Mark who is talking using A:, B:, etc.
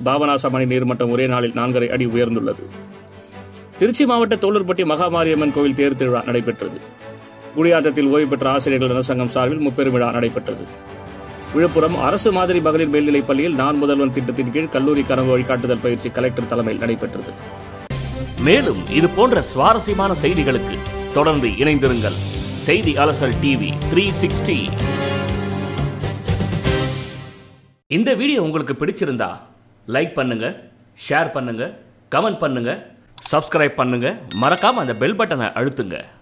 A: பாபநாசம் அணை நீர்மட்டம் ஒரே நாளில் நான்கரை அடி உயர்ந்துள்ளது திருச்சி மாவட்ட தோளூர்பட்டி மகாமாரியம்மன் கோவில் தேர் திருவிழா நடைபெற்றது குடியாத்தத்தில் ஓய்வு பெற்ற ஆசிரியர்கள் நலசங்கம் சார்பில் முப்பெரும் விழா நடைபெற்றது விழுப்புரம் அரசு மாதிரி மகளிர் மேல்நிலைப் பள்ளியில் நான் முதல்வன் திட்டத்தின் கீழ் கல்லூரி கனவு வழிகாட்டுதல் பயிற்சி கலெக்டர் தலைமையில் நடைபெற்றது
B: மேலும் இது போன்ற சுவாரஸ்யமான செய்திகளுக்கு தொடர்ந்து இணைந்திருங்கள் செய்தி அலசல் டிவி த்ரீ சிக்ஸ்டி இந்த வீடியோ உங்களுக்கு பிடிச்சிருந்தா லைக் பண்ணுங்க ஷேர் பண்ணுங்க கமெண்ட் பண்ணுங்க சப்ஸ்கிரைப் பண்ணுங்க மறக்காம அந்த பெல் பட்டனை அழுத்துங்க